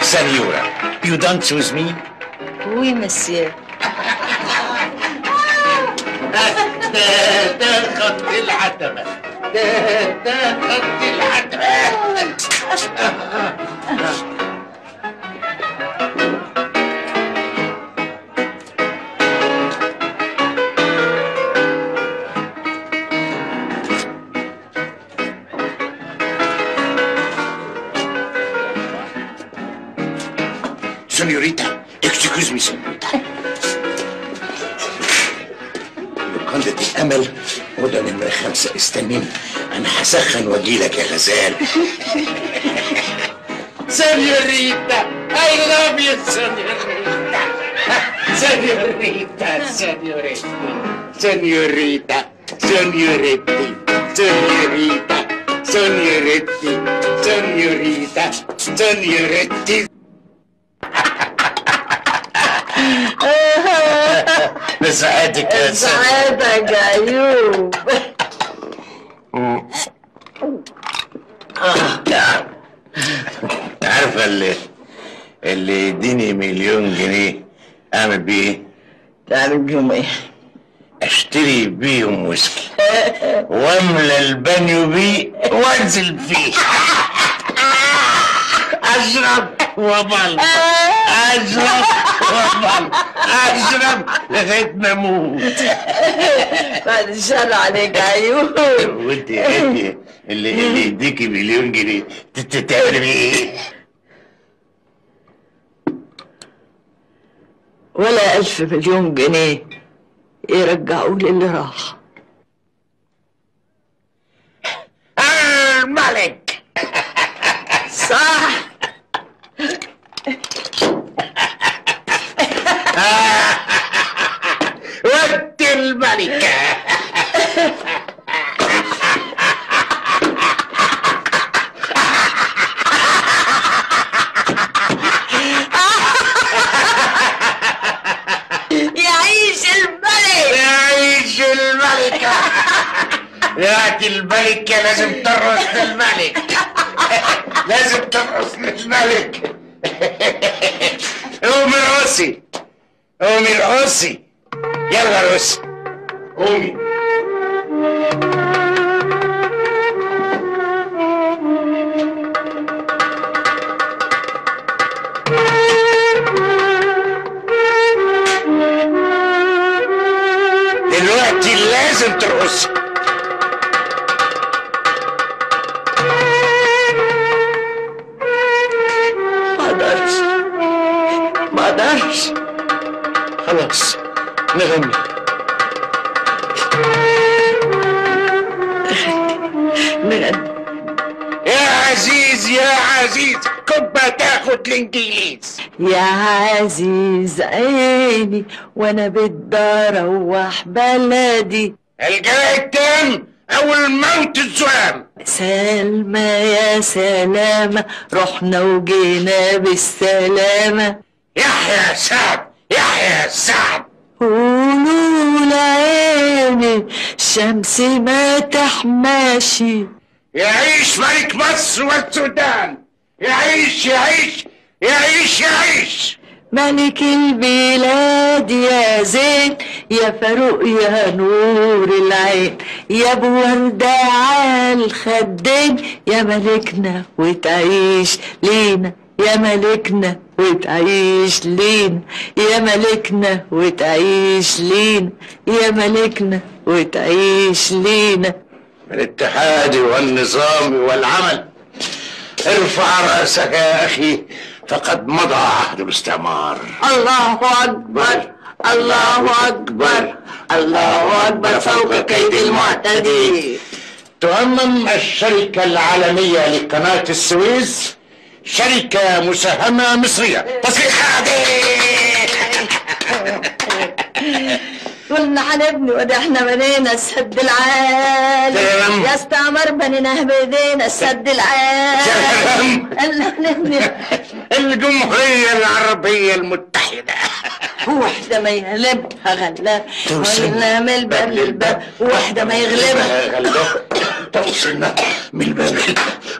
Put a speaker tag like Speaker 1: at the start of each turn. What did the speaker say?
Speaker 1: Senora, you don't choose me?
Speaker 2: Oui, monsieur.
Speaker 1: ده خط العتبة ده ده خط العتبة Señorita, excuse me, señorita. لقندة الأمل أوضة نمرة خمسة استنيني أنا هسخن وأجيلك يا غزال سينيوريتا I love you سينيوريتا سينيوريتا سينيوريتا سينيوريتا سينيوريتي سينيوريتا سينيوريتي سينيوريتا سينيوريتي بسعادتك يا سيدي
Speaker 2: سعادك يا أيوب
Speaker 1: عارفة اللي اللي يديني مليون جنيه اعمل بيه ايه؟
Speaker 2: تعمل بيهم ايه؟
Speaker 1: اشتري بيهم ويسكي واملى البانيو بيه وانزل فيه اشرب وابل اشرب وابل اشرب لغايه ما اموت
Speaker 2: بعد الشر عليك يا أيوب
Speaker 1: وانت انت اللي اللي يديكي مليون جنيه ت- ت- تعملي بيه ايه؟
Speaker 2: ولا ألف مليون جنيه يرجعوا لي اللي راح
Speaker 1: الملك
Speaker 2: صح
Speaker 1: ود الملكة
Speaker 2: يعيش الملك
Speaker 1: يعيش الملكة ياتي الملكة لازم ترقص للملك لازم ترقص للملك قومي رقصي قومي رقصي يلا رقصي قومي دلوقتي لازم ترقصي
Speaker 2: ما اقدرش ما اقدرش
Speaker 1: خلاص نغني
Speaker 2: نغني
Speaker 1: يا عزيز يا عزيز كنت تاخد الانجليز
Speaker 2: يا عزيز عيني وانا بدي اروح بلدي
Speaker 1: الجاي تام او الموت الزوام
Speaker 2: سلمى يا سلامة رحنا وجينا بالسلامة
Speaker 1: يحيى سعد يحيى سعد
Speaker 2: قولوا لعيني الشمس ما تحماشي
Speaker 1: يعيش ملك مصر والسودان يعيش يعيش يعيش يعيش
Speaker 2: ملك البلاد يا زين يا فاروق يا نور العين يا ابو وردة عالخدين يا ملكنا وتعيش لينا يا ملكنا وتعيش لينا يا ملكنا وتعيش لينا يا ملكنا وتعيش لينا
Speaker 1: الاتحاد والنظام والعمل ارفع رأسك يا أخي فقد مضى عهد الاستعمار
Speaker 2: الله أكبر الله أكبر الله أكبر فوق كيد المعتدي
Speaker 1: تؤمم الشركة العالمية لقناة السويس شركة مساهمة مصرية تصريح عادي
Speaker 2: قلنا هنبني وده احنا بنينا السد العالي
Speaker 1: سلام.
Speaker 2: يا استعمار بنيناه بايدينا السد العالي
Speaker 1: سلام.
Speaker 2: قلنا هنبني
Speaker 1: الجمهورية العربية المتحدة
Speaker 2: واحدة ما يغلبها غلاب
Speaker 1: توصل.
Speaker 2: قلنا من الباب للباب واحدة ما يغلبها
Speaker 1: غلبها توصلنا من الباب